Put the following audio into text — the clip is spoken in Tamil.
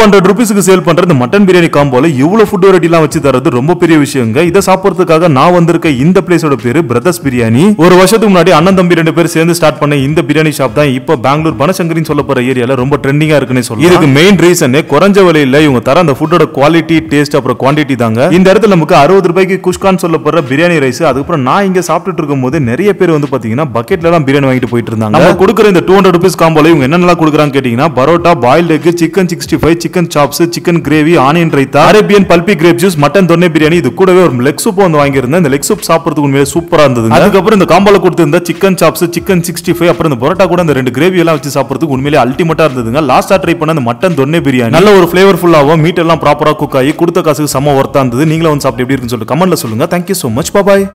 ஹண்ட்ரட் ருபீஸ்க்கு சேல் பண்ற இந்த மட்டன் பிரியாணி காம்போல இவ்வளவு ஃபுட் வெரைட்டி எல்லாம் வச்சு தரது ரொம்ப பெரிய விஷயங்க இதை சாப்பிடுறதுக்காக நான் வந்திருக்க இந்த பிளேஸோட பேரு பிரதர்ஸ் பிரியாணி ஒரு வருஷத்துக்கு முன்னாடி அண்ணன் தம்பி ரெண்டு பேர் சேர்ந்து ஸ்டார்ட் பண்ண இந்த பிரியாணி ஷாப் தான் இப்போ பெங்களூர் பனசங்கரின்னு சொல்ல போற ஏரியால ரொம்ப ட்ரெண்டிங்கா இருக்குன்னு சொல்லலாம் இதுக்கு மெயின் ரீசன் குறைஞ்ச விலையில இவங்க தர அந்த ஃபுட்டோட குவாலிட்டி டேஸ்ட் அப்புறம் குவான்டிட்டி தாங்க இந்த இடத்துல நமக்கு அறுபது ரூபாய்க்கு குஷ்கான் சொல்ல போற பிரியாணி ரைஸ் அதுக்கப்புறம் நான் இங்க சாப்பிட்டுட்டு இருக்கும்போது நிறைய பேர் வந்து பாத்தீங்கன்னா பக்கெட்ல எல்லாம் பிரியாணி வாங்கிட்டு போயிட்டு இருந்தாங்க நம்ம கொடுக்குற இந்த டூ ஹண்ட்ரட் ருபீஸ் காம்போல இவங்க என்னென்னலாம் கொடுக்குறாங்க கேட்டீங்கன்னா parotta boiled egg chicken sixty five chicken chops chicken gravy onion raita Arabian pulpy grape juice mutton தொன்னை பிரியாணி இது கூடவே ஒரு லெக் சூப் வந்து வாங்கியிருந்தேன் இந்த லெக் சூப் சாப்பிடுறதுக்கு உண்மையிலே சூப்பரா இருந்தது அதுக்கப்புறம் இந்த காம்போல கொடுத்திருந்த chicken chops chicken sixty five அப்புறம் இந்த பரோட்டா கூட இந்த ரெண்டு கிரேவி எல்லாம் வச்சு சாப்பிடுறதுக்கு உண்மையிலே அல்டிமேட்டா இருந்ததுங்க லாஸ்டா ட்ரை பண்ண அந்த மட்டன் தொன்னை பிரியாணி நல்ல ஒரு ஃபிளேவர்ஃபுல்லாகவும் மீட் எல்லாம் ப்ராப்பரா குக் ஆகி கொடுத்த காசுக்கு செம்ம ஒர்த்தா இருந்தது நீங்களும் வந்து சாப்பிட்டு எப்படி இருக்குன்னு சொல்லிட்டு கமெண்ட்ல சொல்லுங்க தேங்க்யூ so மச் பாய்